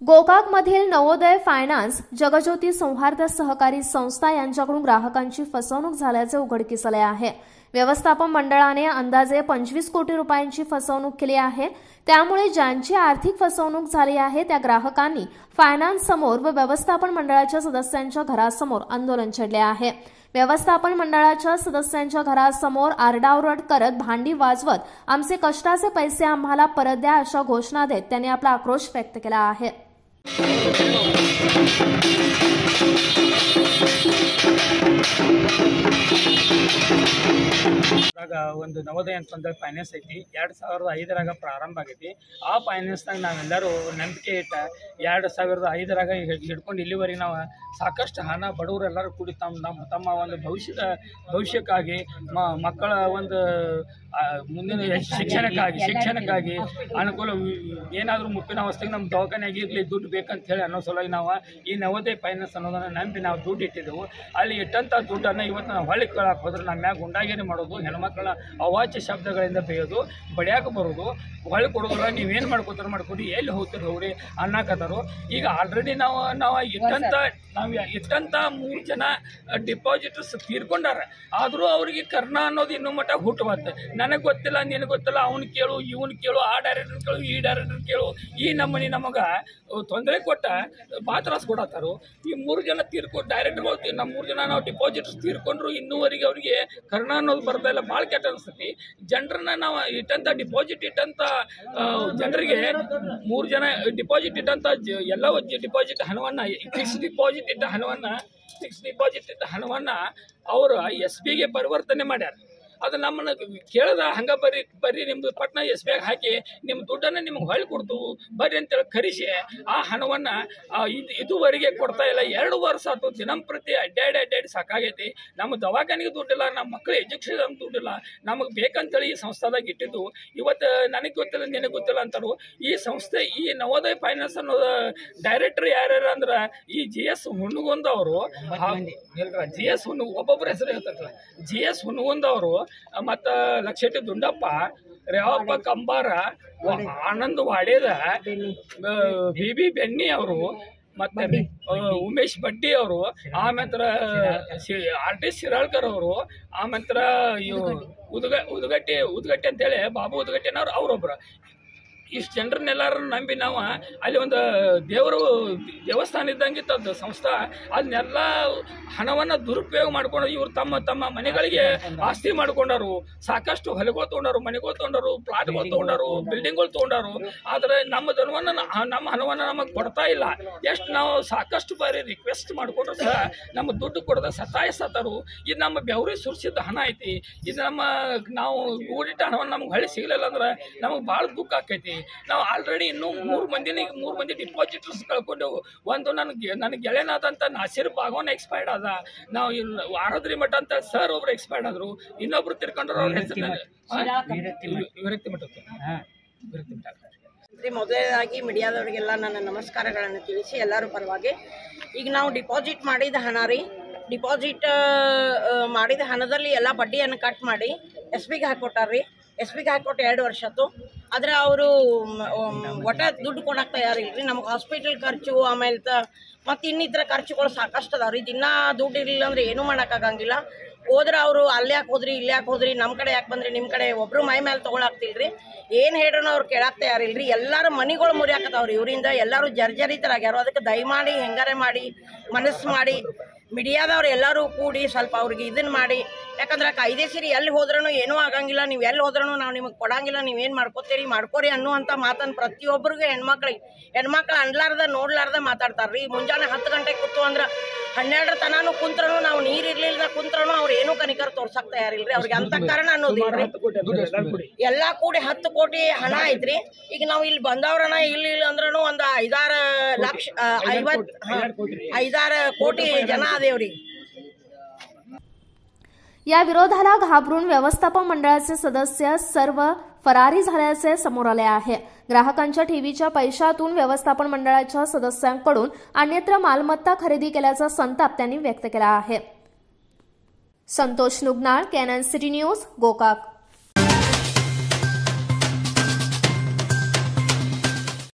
गोकाकमधील Navodaya finance Jagjyoti सौहार्द सहकारी संस्था यांच्याकडून ग्राहकांची फसवणूक झाल्याचे उघडकीस आले आहे व्यवस्थापन मंडळाने अंदाजे पंचवीस कोटी रुपयांची फसवणूक केली आहे त्यामुळे ज्यांची आर्थिक फसवणूक झाली आहे त्या ग्राहकांनी फायनान्स समोर व व्यवस्थापन मंडळाच्या सदस्यांच्या घरासमोर आंदोलन छेडले आहे व्यवस्थापन मंडळाच्या सदस्यांच्या घरासमोर आरडाओरड करत भांडी वाजवत आमचे कष्टाचे पैसे आम्हाला परत द्या अशा घोषणा देत त्यांनी आपला आक्रोश व्यक्त केला आहे ಇದ್ರಾಗ ಒಂದು ನವೋದಯ ಅಂತಂದೇಳಿ ಫೈನಾನ್ಸ್ ಐತಿ ಎರಡು ಸಾವಿರದ ಐದರಾಗ ಪ್ರಾರಂಭ ಆಗೈತಿ ಆ ಫೈನಾನ್ಸ್ನಾಗ ನಾವೆಲ್ಲರೂ ನಂಬಿಕೆ ಇಟ್ಟ ಎರಡು ಸಾವಿರದ ಐದರಾಗ ಹಿಡ್- ಹಿಡ್ಕೊಂಡು ಇಲ್ಲಿವರೆಗೆ ನಾವು ಸಾಕಷ್ಟು ಹಣ ಬಡವರೆಲ್ಲರೂ ಕೂಡಿ ತಮ್ಮ ನಮ್ಮ ತಮ್ಮ ಒಂದು ಭವಿಷ್ಯದ ಭವಿಷ್ಯಕ್ಕಾಗಿ ಮ ಮಕ್ಕಳ ಒಂದು ಆ, ಮುಂದಿನ ಶಿಕ್ಷಣಕ್ಕಾಗಿ ಶಿಕ್ಷಣಕ್ಕಾಗಿ ಅನುಕೂಲ ಏನಾದರೂ ಮುಪ್ಪಿನ ಅವಸ್ಥೆಗೆ ನಮ್ಮ ದವಾಖಾನೆಗೆ ಇರಲಿ ದುಡ್ಡು ಬೇಕಂತ ಹೇಳಿ ಅನ್ನೋ ಸಲುವಾಗಿ ನಾವು ಈ ನವೋದಯ ಫೈನಾನ್ಸ್ ಅನ್ನೋದನ್ನು ನಂಬಿ ನಾವು ದುಡ್ಡು ಇಟ್ಟಿದ್ದೆವು ಅಲ್ಲಿ ಇಟ್ಟಂಥ ದುಡ್ಡನ್ನು ಇವತ್ತು ನಾವು ಹೊಳ್ಳಿ ಕೇಳಕ್ಕೆ ಹೋದ್ರೆ ನಮ್ಮ ಮ್ಯಾಗ ಗುಂಡಾಗಿರಿ ಮಾಡೋದು ಹೆಣ್ಮಕ್ಳ ಅವಾಚ್ಯ ಶಬ್ದಗಳಿಂದ ಬೇಯೋದು ಬಡಿಯಾಕೆ ಬರೋದು ಹೊಳ್ಳಿ ಕೊಡೋದ್ರ ನೀವೇನು ಮಾಡ್ಕೋತಾರ ಮಾಡ್ಕೊಡಿ ಎಲ್ಲಿ ಹೋಗ್ತೀರಿ ಹೋಗ್ರಿ ಅನ್ನಕತ್ತಾರು ಈಗ ಆಲ್ರೆಡಿ ನಾವು ನಾವು ಇಟ್ಟಂಥ ನಾವು ಇಟ್ಟಂಥ ಮೂರು ಜನ ಡಿಪಾಸಿಟರ್ಸ್ ತೀರ್ಕೊಂಡಾರ ಆದರೂ ಅವ್ರಿಗೆ ಕರ್ಣ ಅನ್ನೋದು ಇನ್ನೂ ಮಟ್ಟ ಹುಟ್ಟು ಬಂತು ನನಗೆ ಗೊತ್ತಿಲ್ಲ ನಿನಗೆ ಗೊತ್ತಿಲ್ಲ ಅವ್ನು ಕೇಳು ಇವನು ಕೇಳು ಆ ಡೈರೆಕ್ಟರ್ ಕೇಳು ಈ ಡೈರೆಕ್ಟರ್ ಕೇಳು ಈ ನಮ್ಮನೆ ನಮಗೆ ತೊಂದರೆ ಕೊಟ್ಟ ಬಾತ್ರಾಸ್ ಕೊಡತ್ತಾರು ಈ ಮೂರು ಜನ ತೀರ್ಕೊಂಡು ಡೈರೆಕ್ಟರ್ಗಳು ನಮ್ಮ ಮೂರು ಜನ ನಾವು ಡಿಪಾಸಿಟ್ಸ್ ತೀರ್ಕೊಂಡ್ರು ಇನ್ನೂವರೆಗೆ ಅವರಿಗೆ ಕರ್ಣ ಅನ್ನೋದು ಬರ್ತಾ ಇಲ್ಲ ಭಾಳ ಕೆಟ್ಟ ಅನಿಸ್ತೈತಿ ಜನರನ್ನ ನಾವು ಇಟ್ಟಂಥ ಡಿಪಾಸಿಟ್ ಇಟ್ಟಂಥ ಜನರಿಗೆ ಮೂರು ಜನ ಡಿಪಾಸಿಟ್ ಇಟ್ಟಂಥ ಜ- ಎಲ್ಲ ಡಿಪಾಸಿಟ್ ಹಣವನ್ನು ಫಿಕ್ಸ್ ಡಿಪಾಸಿಟ್ ಇಟ್ಟ ಹಣವನ್ನು ಫಿಕ್ಸ್ ಡಿಪಾಸಿಟ್ ಇಟ್ಟ ಹಣವನ್ನು ಅವರು ಎಸ್ ಬಿಗೆ ಪರಿವರ್ತನೆ ಮಾಡ್ಯಾರ ಅದು ನಮ್ಮನ್ನ ಕೇಳ್ದ ಹಂಗ ಬರ್ರಿ ಬರ್ರಿ ನಿಮ್ದು ಪಟ್ನ ಎಸ್ ಬಿಯಾಗ ಹಾಕಿ ನಿಮ್ಮ ದುಡ್ಡನ್ನು ನಿಮ್ಗೆ ಹೊಳ್ಳಿ ಕೊಡ್ತು ಬರ್ರಿ ಅಂತೇಳಿ ಕರೆಸಿ ಆ ಹಣವನ್ನು ಇದು ಇದುವರೆಗೆ ಕೊಡ್ತಾ ಇಲ್ಲ ಎರಡು ವರ್ಷ ಆಯ್ತು ದಿನಂಪ್ರತಿ ಅಡ್ಡಾಡಿ ಅಡ್ಡಾಡಿ ಸಾಕಾಗೈತಿ ನಮ್ಮ ದವಾಖಾನೆಗೆ ದುಡ್ಡಿಲ್ಲ ನಮ್ಮ ಮಕ್ಕಳ ಎಜುಕೇಷನ್ ದುಡ್ಡಿಲ್ಲ ನಮಗೆ ಬೇಕಂತೇಳಿ ಈ ಸಂಸ್ಥಾದಾಗ ಇಟ್ಟಿದ್ದು ಇವತ್ತು ನನಗೆ ಗೊತ್ತಿಲ್ಲ ನಿನಗೆ ಗೊತ್ತಿಲ್ಲ ಅಂತಾರು ಈ ಸಂಸ್ಥೆ ಈ ನವೋದಯ ಫೈನಾನ್ಸ್ ಅನ್ನೋದು ಡೈರೆಕ್ಟರ್ ಯಾರ್ಯಾರು ಅಂದ್ರೆ ಈ ಜಿ ಎಸ್ ಹುಣ್ಣುಗೊಂದವರು ಜಿ ಎಸ್ ಹುಣ್ಣು ಒಬ್ಬೊಬ್ಬರ ಹೆಸರು ಹೇಳ್ತಾರಲ್ಲ ಜಿ ಎಸ್ ಹುಣ್ಣುಗೊಂದವರು ಮತ್ತು ಲಕ್ಷೆಟ್ಟಿ ದುಂಡಪ್ಪ ರೇವಪ್ಪ ಕಂಬಾರ ವ- ಆನಂದ್ ವಾಡೇದ ಬಿ ಬಿ ಬೆಣ್ಣಿ ಅವರು ಮತ್ತೆ ಆ, ಉಮೇಶ್ ಬಡ್ಡಿ ಅವರು ಆಮೇತ್ರ ಆರ್ ಟಿ ಶಿರಾಳ್ಕರ್ ಅವರು ಆಮೇತ್ರ ಇವು ಉದ್ಗ ಉದ್ಗಟ್ಟಿ ಉದ್ಗಟ್ಟಿ ಅಂತೇಳಿ ಬಾಬು ಉದ್ಗಟ್ಟಿನವ್ರು ಅವರೊಬ್ರು ಇಷ್ಟು ಜನರನ್ನೆಲ್ಲರೂ ನಂಬಿ ನಾವು ಅಲ್ಲಿ ಒಂದು ದೇವರು ದೇವಸ್ಥಾನ ಇದ್ದಂಗೆ ಇತ್ತದ್ದು ಸಂಸ್ಥಾ ಅದನ್ನೆಲ್ಲ ಹಣವನ್ನು ದುರುಪಯೋಗ ಮಾಡ್ಕೊಂಡು ಇವ್ರು ತಮ್ಮ ತಮ್ಮ ಮನೆಗಳಿಗೆ ಆಸ್ತಿ ಮಾಡ್ಕೊಂಡಾರು ಸಾಕಷ್ಟು ಹೊಲಗಳು ತೊಗೊಂಡಾರು ಮನೆಗಳು ತೊಗೊಂಡಾರು ಪ್ಲಾಟ್ಗಳು ತೊಗೊಂಡಾರು ಬಿಲ್ಡಿಂಗ್ಗಳು ತೊಗೊಂಡಾರು ಆದರೆ ನಮ್ಮ ಧನವನ್ನು ನಮ್ಮ ಹಣವನ್ನು ನಮಗೆ ಕೊಡ್ತಾ ಇಲ್ಲ ಎಷ್ಟು ನಾವು ಸಾಕಷ್ಟು ಬಾರಿ ರಿಕ್ವೆಸ್ಟ್ ಮಾಡ್ಕೊಂಡ್ರು ಸಹ ನಮ್ಮ ದುಡ್ಡು ಕೊಡದ ಸತಾಯಿಸತ್ತಾರು ಇದು ನಮ್ಮ ಬೆವರಿ ಸುರಿಸಿದ ಹಣ ಐತಿ ಇದು ನಮ್ಮ ನಾವು ಕೂಡಿಟ್ಟ ಹಣವನ್ನು ನಮ್ಗೆ ಹೊಳ್ಳಿ ಸಿಗಲಿಲ್ಲ ಅಂದ್ರೆ ನಮಗೆ ಭಾಳ ದುಃಖ ಆಕೈತಿ ನಾವು ಆಲ್ರೆಡಿ ಇನ್ನೂ ಮೂರು ಮಂದಿನ ಮೂರು ಮಂದಿ ಡಿಪಾಸಿಟರ್ಸ್ ಕಳ್ಕೊಂಡೆವು ಒಂದು ನನಗೆ ನನ್ನ ಗೆಳೆಯನಾದಂಥ ನಾಸಿರ್ ಬಾಗವನ್ ಎಕ್ಸ್ಪೈರ್ಡ್ ಆದ ನಾವು ಇಲ್ಲಿ ಆರಾದ್ರಿ ಮಠ ಅಂತ ಸರ್ ಒಬ್ರು ಎಕ್ಸ್ಪೈರ್ಡ್ ಆದರು ಇನ್ನೊಬ್ರು ತಿರ್ಕೊಂಡ್ರು ಅವ್ರ ಹೆಸರು ವಿರಕ್ತಿ ಮಠಕ್ಕೆ ವಿರಕ್ತಿ ಮಠ ಮಂತ್ರಿ ಮೊದಲನೇದಾಗಿ ಮೀಡಿಯಾದವರಿಗೆಲ್ಲ ನನ್ನ ನಮಸ್ಕಾರಗಳನ್ನು ತಿಳಿಸಿ ಎಲ್ಲರ ಪರವಾಗಿ ಈಗ ನಾವು ಡಿಪಾಸಿಟ್ ಮಾಡಿದ ಹಣ ರೀ ಡಿಪಾಸಿಟ್ ಮಾಡಿದ ಹಣದಲ್ಲಿ ಎಲ್ಲ ಬಡ್ಡಿಯನ್ನು ಕಟ್ ಮಾಡಿ ಎಸ್ ಬಿಗೆ ಹಾಕ್ಕೊಟ್ಟಾರ್ರಿ ಎಸ್ ಬಿಗೆ ಹಾಕ್ಕೊಟ್ಟು ಎರಡು ವರ್ಷ ಆಯ್ತು ಆದರೆ ಅವರು ಒಟ್ಟ ದುಡ್ಡು ಕೊಡಕ್ಕೆ ತಯಾರಿಲ್ರಿ ನಮ್ಗೆ ಹಾಸ್ಪಿಟಲ್ ಖರ್ಚು ಆಮೇಲೆ ತ ಮತ್ತು ಇನ್ನಿತರ ಖರ್ಚುಗಳು ಸಾಕಷ್ಟು ಅದಾವ ರೀ ದಿನ ದುಡ್ಡು ಇರಲಿಲ್ಲ ಅಂದ್ರೆ ಏನೂ ಮಾಡೋಕ್ಕಾಗಂಗಿಲ್ಲ ಹೋದ್ರೆ ಅವರು ಅಲ್ಲಿ ಯಾಕೆ ಹೋದ್ರಿ ಇಲ್ಲಿ ಯಾಕೆ ಹೋದ್ರಿ ನಮ್ಮ ಕಡೆ ಯಾಕೆ ಬಂದ್ರಿ ನಿಮ್ಮ ಕಡೆ ಒಬ್ರು ಮೈ ಮೇಲೆ ತೊಗೊಳಾಕ್ತಿಲ್ರಿ ಏನು ಹೇಳ್ರೂ ಅವ್ರು ಕೇಳಾಕ್ ತಯಾರಿಲ್ರಿ ಎಲ್ಲರೂ ಮನಿಗಳು ಮುರಿಯಾಕತ್ತಾವ್ರಿ ಇವರಿಂದ ಎಲ್ಲರೂ ಜರ್ಜರಿತರಾಗ್ಯಾರು ಅದಕ್ಕೆ ದಯಮಾಡಿ ಹೆಂಗಾರೆ ಮಾಡಿ ಮನಸ್ಸು ಮಾಡಿ ಮೀಡಿಯಾದವ್ರು ಎಲ್ಲರೂ ಕೂಡಿ ಸ್ವಲ್ಪ ಅವ್ರಿಗೆ ಇದನ್ನ ಮಾಡಿ ಯಾಕಂದ್ರೆ ಕಾಯ್ದೆ ಸಿರಿ ಎಲ್ಲಿ ಹೋದ್ರೂ ಏನೂ ಆಗಂಗಿಲ್ಲ ನೀವು ಎಲ್ಲಿ ಹೋದ್ರೂ ನಾವು ನಿಮಗೆ ಕೊಡಂಗಿಲ್ಲ ನೀವೇನು ಮಾಡ್ಕೋತೀರಿ ಮಾಡ್ಕೋರಿ ಅನ್ನುವಂಥ ಮಾತನ್ನು ಪ್ರತಿಯೊಬ್ಬರಿಗೂ ಹೆಣ್ಮಕ್ಳಿಗೆ ಹೆಣ್ಮಕ್ಳು ಅನ್ಲಾರ್ದ ನೋಡ್ಲಾರ್ದ ಮಾತಾಡ್ತಾರ್ರಿ ಮುಂಜಾನೆ ಹತ್ತು ಗಂಟೆಗೆ ಕೂತು ಅಂದ್ರೆ ಹನ್ನೆರಡರ ತನಾನು ಕುಂತ್ರನು ನಾವು ನೀರು ಇರ್ಲಿಲ್ಲ ಕುಂತ್ರನು ಅವ್ರು ಏನೂ ಕನಿಕರ್ ತೋರ್ಸಕ್ ತಯಾರಿಲ್ರಿ ಅವ್ರಿಗೆ ಅಂತ ಕಾರಣ ಅನ್ನೋದಿಲ್ರಿ ಎಲ್ಲ ಕೂಡಿ ಹತ್ತು ಕೋಟಿ ಹಣ ಐತ್ರಿ ಈಗ ನಾವು ಇಲ್ಲಿ ಬಂದವ್ರನ ಇಲ್ಲಿ ಇಲ್ಲ ಅಂದ್ರೂ ಒಂದು ಐದಾರು ಲಕ್ಷ ಆ, ಐವತ್ ಹಾ, ಐದಾರು ಕೋಟಿ ಜನ ಅದೇವ್ರಿ या विरोधाला घाबरून व्यवस्थापन मंडळाचे सदस्य सर्व फरारी झाल्याचे समोर आले आहे ग्राहकांच्या ठेवीच्या पैशातून व्यवस्थापन मंडळाच्या सदस्यांकडून अन्यत्र मालमत्ता खरेदी केल्याचा संताप त्यांनी व्यक्त केला आहे Santosh Nuganal Canon city news Gokak